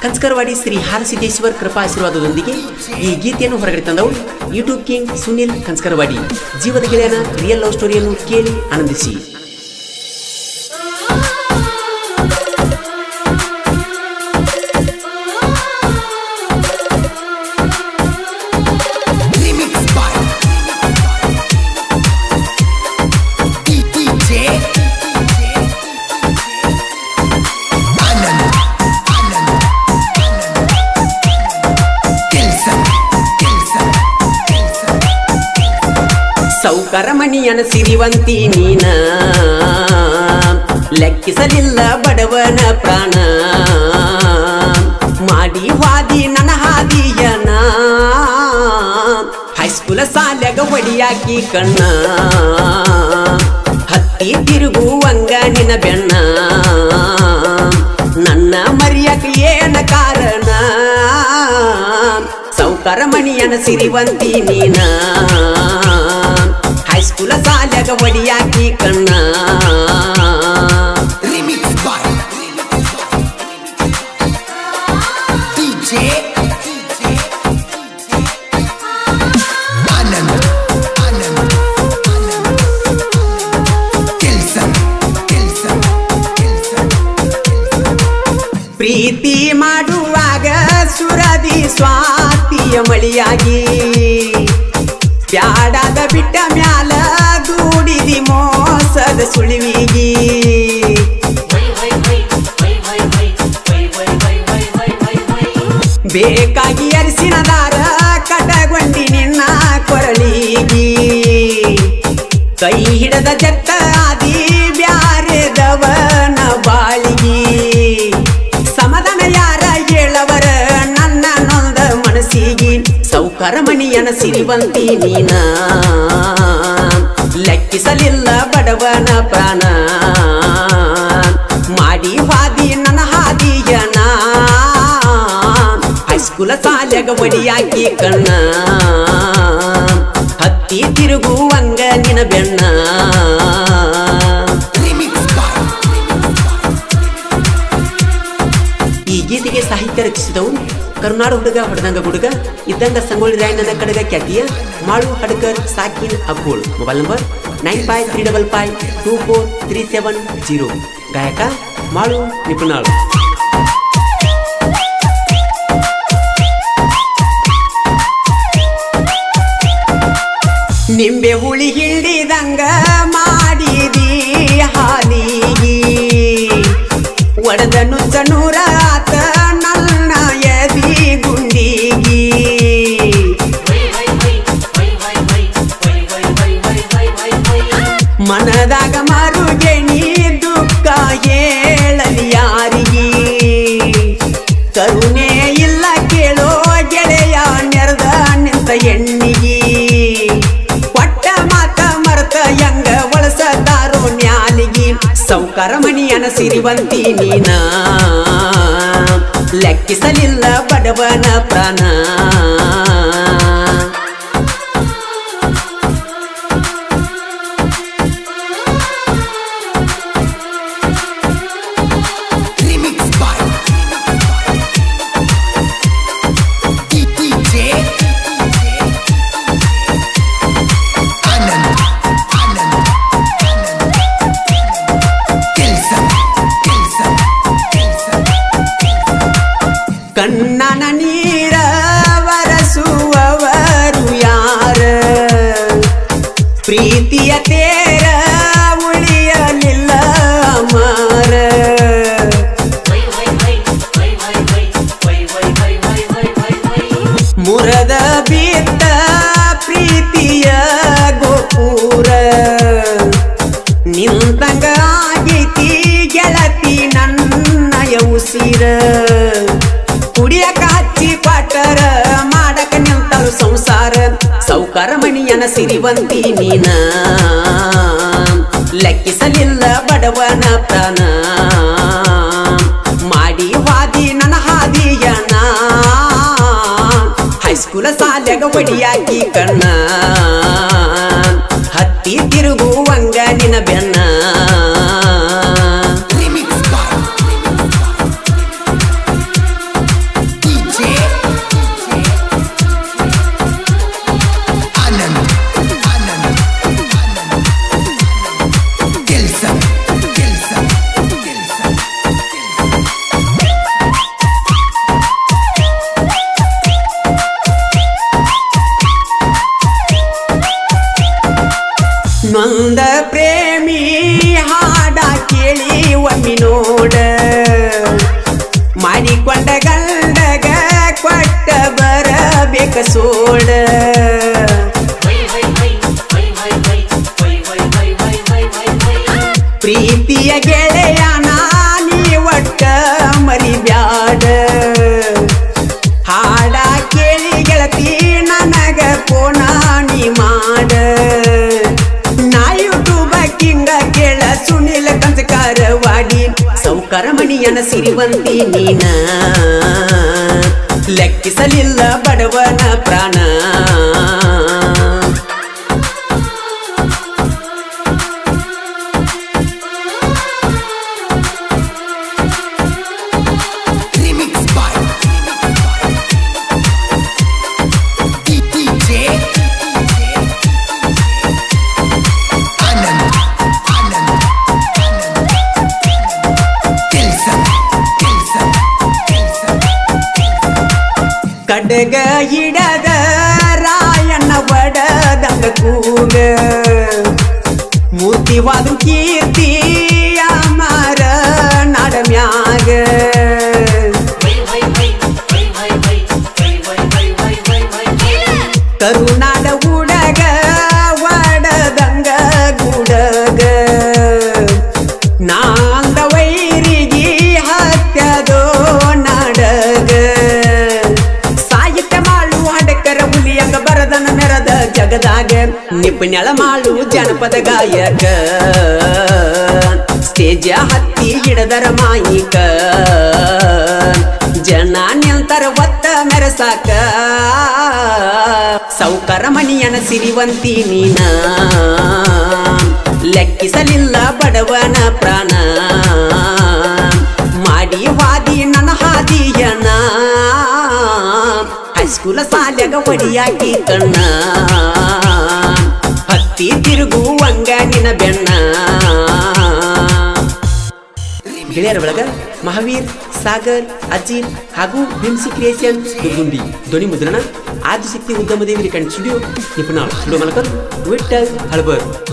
ಕಂಸ್ಕರವಾಡಿ ಶ್ರೀ ಹಾರಸಿದ್ದೇಶ್ವರ್ ಕೃಪಾ ಆಶೀರ್ವಾದದೊಂದಿಗೆ ಈ ಗೀತೆಯನ್ನು ಹೊರಗಡೆ ತಂದವರು ಯೂಟ್ಯೂಬ್ ಕಿಂಗ್ ಸುನಿಲ್ ಕಂಸ್ಕರವಾಡಿ ಜೀವದ ಗೆಳೆಯನ ರಿಯಲ್ ಲವ್ ಸ್ಟೋರಿಯನ್ನು ಕೇಳಿ ಆನಂದಿಸಿ Remix by DJ Anand Anand Kelson Kelson Kelson ಸೌಕರ ಮಣಿಯನ ಸಿರಿವಂತಿ ನೀನ ಲೆಕ್ಕಿಸಲಿಲ್ಲ ಬಡವನ ಪ್ರಾಣ ಮಾಡಿ ವಾದಿ ನನ್ನ ಹಾದಿಯನ ಹೈಸ್ಕೂಲ ಸಾಲ್ಯಾಗ ಹೊಡಿಯಾಕಿ ಕಣ್ಣ ಹತ್ತಿ ತಿರುಗುವಂಗ ನಿನ್ನ ಬೆಣ್ಣ ನನ್ನ ಮರಿಯಕ ಏನ ಕಾರಣ ಸೌಕರ ಮಣಿಯನ ಸಿರಿವಂತಿ ನೀನ ಹೈಸ್ಕೂಲ ಸಾಲ್ಯಾಗ ಒಡಿಯಾಕಿ ಕಣ್ಣ Remix by DJ Anand Anand Anand Kelson Kelson Kelson ಪ್ರೀತಿ ಮಾಡುವಾಗ ಸುರದಿ ಸ್ವಾತಿಯ ಮಳಿಯಾಗಿ ಬ್ಯಾಡಾದ ಬಿಟ್ಟ ಮ್ಯಾಲ ದೂಡಿದಿ ಮೋಸದ ಸುಳಿವಿಗಿ ಬೇಕಾಗಿ ಅರಿಸಿನ ದಾರ ಕಟಗೊಂಡಿ ನಿನ್ನ ಕೊರಳಿಗಿ ಕೈ ಹಿಡದ ಜತ್ತ ಆದಿ ಬ್ಯಾರೆದವನ ಬಾಳಿಗಿ ಸಮಾಧಾನ ಯಾರ ಹೇಳವರ ನನ್ನ ನೊಂದ ಮನಸ್ಸಿಗಿ ಸೌಕರ ಮಣಿಯನ ಸಿರಿವಂತಿ ನೀನ ಲೆಕ್ಕಿಸಲಿಲ್ಲ ಬಡವನ ಪ್ರಾಣ ಮಾಡಿ ಹಾದಿ ನನ್ನ ಹಾದಿಯನ ಹೈಸ್ಕೂಲ ಸಾಲ್ಯಾಗ ಒಡಿಯಾಕಿ ಕಣ್ಣ ಹತ್ತಿ ತಿರುಗುವಂಗ ನಿನ ಬೆಣ್ಣ Remix by ಈ ಗೀತೆಗೆ ಸಾಹಿತ್ಯ ರಚಿಸಿದವು ಕರುನಾಡು ಹುಡುಗ ಹೊಡೆದಂಗ ಹುಡುಗ ಇದ್ದಂಗ ಸಂಗೊಳ್ಳಿ ರಾಯಣ್ಣನ ಕಡಗ ಖ್ಯಾತಿಯ ಮಾಳು ಹಡ್ಕರ್ ಸಾಕಿನ್ Abgol mobile number nine five three double five two four three seven zero ಗಾಯಕ ಮಾಳು ನಿಪುಣಾಳು ನಿಂಬೆ ಹುಳಿ ಹಿಡಿದಂಗ ಮಾಡಿದಿ ಹಾಲಿಗಿ ಒಡೆದ ನುಚ್ಚ ನೂರ ಆತ ನನ್ನ ಎದಿ ಗುಂಡಿಗಿ ಮನದಾಗ ಮರುಗೆಣಿ ದುಃಖ ಹೇಳಲಿ ಯಾರಿಗಿ ಕರುಣೆ ಇಲ್ಲ ಕೇಳೋ ಗೆಳೆಯ ನೆರೆದ ನಿಂತ ಎಣ್ಣಿಗಿ ಕೊಟ್ಟ ಮಾತ ಮರ್ತ ಹೆಂಗ ಒಳಸದಾರೋ ನ್ಯಾಲಿಗಿ ಸೌಕರ ಮಣಿಯನ ಸಿರಿವಂತಿ ನೀನ ಲೆಕ್ಕಿಸಲಿಲ್ಲ ಬಡವನ ಪ್ರಾಣ Remix by DJ Anand Anand Anand Kelson Kelson Kelson ಕಣ್ಣನ ನೀರ ವರಸುವವರು ಯಾರ ಪ್ರೀತಿಯ ತೇರ ಉಳಿಯಲಿಲ್ಲ ಅಮರ ಮುರದ ಬಿದ್ದ ಪ್ರೀತಿಯ ಗೋಪುರ ನಿಂತಂಗ ಆಗೈತಿ ಗೆಳತಿ ನನ್ನಯ ಉಸಿರ ಕುಡಿಯಕ ಹಚ್ಚಿ ಪಾಟರ ಮಾಡಕ ನಿಂತಳು ಸಂಸಾರ ಸೌಕರ ಮಣಿಯನ ಸಿರಿವಂತಿ ನೀನ ಲೆಕ್ಕಿಸಲಿಲ್ಲ ಬಡವನ ಪ್ರಾಣ ಮಾಡಿ ವಾದಿ ನನ್ನ ಹಾದಿಯನ ಹೈಸ್ಕೂಲ ಸಾಲ್ಯಾಗ ಒಡಿಯಾಕಿ ಕಣ್ಣ ಹತ್ತಿ ತಿರುಗುವಂಗ ನಿನ ಬೆನ್ನ Remix by ಸೋಡ ಪ್ರೀತಿಯ ಗೆಳೆಯ ನಾನಿ ಒಟ್ಟ ಮರಿಬ್ಯಾಡ ಹಾಡ ಕೇಳಿ ಗೆಳತಿ ನನಗ ಪೋನಾಣಿ ಮಾಡ ನಾ ಯೂಟ್ಯೂಬ ಕಿಂಗ ಕೇಳ ಸುನಿಲ ಕಂಚಕಾರವಾಡಿ ಸೌಕರ ಮಣಿಯನ ಸಿರಿವಂತಿ ನೀನ ಲೆಕ್ಕಿಸಲಿಲ್ಲ ಬಡವನ ಪ್ರಾಣ Remix by DJ Anand Anand Anand Kilson Kilson Kilson ಕಡಗ ಹಿಡದ ರಾಯಣ್ಣ ಬಡದಂಗ ಕೂಗ ಮೂರ್ತಿವಾದ ಕೀರ್ತಿ ಅಮರ ನಡಮ್ಯಾಗ ಕರುನಾಡ ಉಡಗ ವಡದಂಗ ಗುಡಗ ನಾಂದ ವೈರಿಗಿ ಹತ್ಯದೋ ನಾಡಗ ಸಾಹಿತ್ಯ ಮಾಡು ಹಡಕರ ಹುಲಿಯಂಗ ಬರದನ ಮೆರದ ಜಗದಾಗ ನಿಪುಣಳ ಮಾಡು ಜನಪದ ಗಾಯಕ ಸ್ಟೇಜ ಹತ್ತಿ ಹಿಡದರ ಮಾಯಿಕ ಜನ ನಿಲ್ತರ ಒತ್ತ ಮೆರಸಾಕ ಸೌಕರ ಮಣಿಯನ ಸಿರಿವಂತಿ ನೀನ ಲೆಕ್ಕಿಸಲಿಲ್ಲ ಬಡವನ ಪ್ರಾಣ ಮಾಡಿ ವಾದಿ ನನ್ನ ಹಾದಿಯನ ಹೈಸ್ಕೂಲ ಸಾಲ್ಯಾಗ ಒಡಿಯಾಕಿ ಕಣ್ಣ ಹತ್ತಿ ತಿರುಗುವಂಗ ನಿನ ಬೆಣ್ಣ ಗೆಳೆಯರ ಒಳಗ ಮಹಾವೀರ್ ಸಾಗರ್ ಅಜಿತ್ ಹಾಗೂ ಭೀಮ್ಸಿ ಕ್ರಿಯೇಷನ್ ದುರ್ಗುಂಡಿ ಧ್ವನಿ ಮುದ್ರಣ ಆದಿಶಕ್ತಿ ಉದ್ಯಮದೇವಿ ರಿಕಂಡ್ ಸ್ಟುಡಿಯೋ ನಿಪುಣಾಳ್ ಸ್ಟುಡಿಯೋ ಮಲಕರ್ ವಿಠಲ್ ಹಳಬರ್